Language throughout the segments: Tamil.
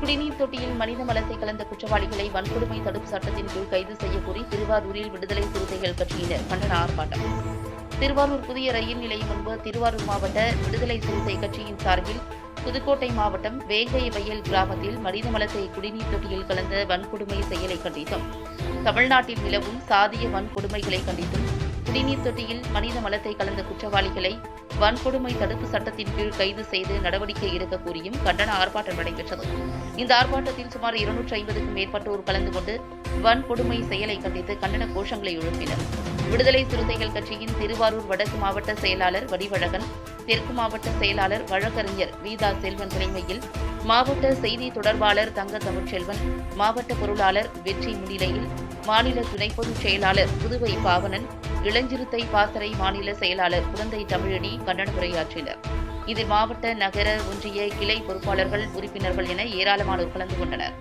குடிநீர் தொட்டியில் மனித மலத்தை கலந்த குற்றவாளிகளை வன்கொடுமை தடுப்பு சட்டத்தின் கீழ் கைது செய்யக்கோரி திருவாரூரில் விடுதலை சிறுத்தைகள் கட்சியினர் கண்டன ஆர்ப்பாட்டம் திருவாரூர் புதிய ரயில் நிலையம் முன்பு திருவாரூர் மாவட்ட விடுதலை சிறுத்தை கட்சியின் சார்பில் புதுக்கோட்டை மாவட்டம் வேங்கை வயல் கிராமத்தில் மனித மலத்தை குடிநீர் தொட்டியில் கலந்த வன்கொடுமை செயலை கண்டித்தும் தமிழ்நாட்டில் நிலவும் சாதிய வன்கொடுமைகளை கண்டித்தும் குடிநீர் தொட்டியில் மனித மலத்தை கலந்த குற்றவாளிகளை வன்கொடுமை தடுப்பு சட்டத்தின் கீழ் கைது செய்து நடவடிக்கை எடுக்க கோரியும் கண்டன ஆர்ப்பாட்டம் நடைபெற்றது இந்த ஆர்ப்பாட்டத்தில் சுமார் இருநூற்றி ஐம்பதுக்கும் மேற்பட்டோர் கலந்து கொண்டு வன்கொடுமை செயலை கண்டித்து கண்டன கோஷங்களை எழுப்பினர் விடுதலை சிறுத்தைகள் கட்சியின் திருவாரூர் வடக்கு மாவட்ட செயலாளர் வடிவழகன் தெற்கு மாவட்ட செயலாளர் வழக்கறிஞர் வீதா செல்வன் தலைமையில் மாவட்ட செய்தி தொடர்பாளர் தங்க தமிழ்ச்செல்வன் மாவட்ட பொருளாளர் வெற்றி முன்னிலையில் மாநில துணை பொதுச் செயலாளர் புதுவை பாவனன் இளஞ்சிறுத்தை பாசறை மாநில செயலாளர் குழந்தை தமிழனி கண்டன உரையாற்றினர் இதில் மாவட்ட நகர ஒன்றிய கிளை பொறுப்பாளர்கள் உறுப்பினர்கள் என ஏராளமானோர் கலந்து கொண்டனர்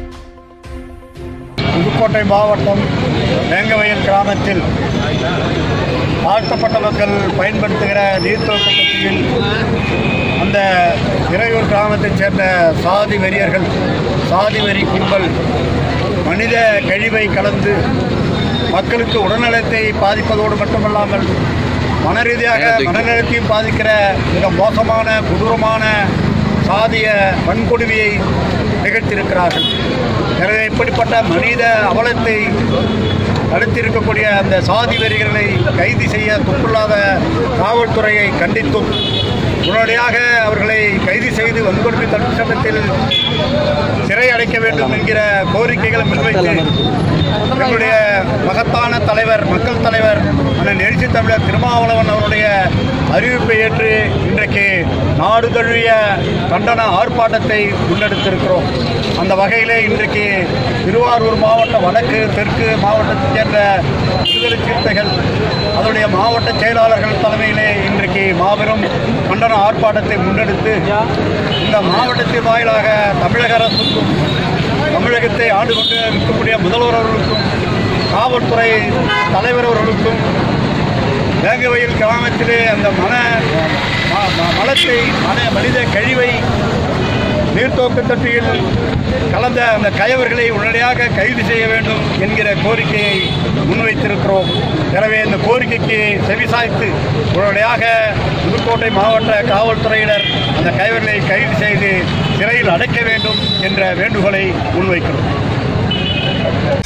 புதுக்கோட்டை மாவட்டம் வேங்கவயல் கிராமத்தில் தாழ்த்தப்பட்ட மக்கள் பயன்படுத்துகிற நீர்த்தோட்ட தொட்டியில் அந்த இறையூர் கிராமத்தைச் சேர்ந்த சாதி வெறியர்கள் சாதி வெறி கும்பல் மனித கழிவை கலந்து மக்களுக்கு உடல்நலத்தை பாதிப்பதோடு மட்டுமல்லாமல் மன ரீதியாக மனநலத்தையும் பாதிக்கிற மிக மோசமான கொடூரமான சாதிய வன்கொடுமையை நிகழ்த்தியிருக்கிறார்கள் எனவே இப்படிப்பட்ட மனித அவலத்தை தடுத்திருக்கக்கூடிய அந்த சாதி வெறிகளை கைது செய்ய துப்புள்ளாத காவல்துறையை கண்டித்தும் உடனடியாக அவர்களை கைது செய்து வன்கொடுமை தடுப்பு சட்டத்தில் சிறை அடைக்க வேண்டும் என்கிற கோரிக்கைகளை முன்வைத்து எங்களுடைய மகத்தான தலைவர் மக்கள் தலைவர் அண்ணன் எழுச்சி தமிழர் திருமாவளவன் அவருடைய அறிவிப்பை ஏற்று இன்றைக்கு நாடு தழுவிய கண்டன ஆர்ப்பாட்டத்தை முன்னெடுத்திருக்கிறோம் அந்த வகையிலே இன்றைக்கு திருவாரூர் மாவட்ட வடக்கு தெற்கு மாவட்டத்தைச் சேர்ந்த விடுதலை சிறுத்தைகள் அதனுடைய மாவட்ட செயலாளர்கள் தலைமையிலே இன்றைக்கு மாபெரும் கண்டன ஆர்ப்பாட்டத்தை முன்னெடுத்து இந்த மாவட்டத்தின் வாயிலாக தமிழக அரசுக்கும் தமிழகத்தை ஆண்டு கொண்டு இருக்கக்கூடிய முதல்வர் அவர்களுக்கும் காவல்துறை தலைவர் அவர்களுக்கும் வேங்கவயல் கிராமத்திலே அந்த மன ம- ம- மலத்தை மன மனித கழிவை நீர்த்தோக்கு தொட்டியில் கலந்த அந்த கயவர்களை உடனடியாக கைது செய்ய வேண்டும் என்கிற கோரிக்கையை முன்வைத்திருக்கிறோம் எனவே இந்த கோரிக்கைக்கு செவிசாய்த்து உடனடியாக புதுக்கோட்டை மாவட்ட காவல்துறையினர் அந்த கயவர்களை கைது செய்து சிறையில் அடைக்க வேண்டும் என்ற வேண்டுகோளை முன்வைக்கிறோம்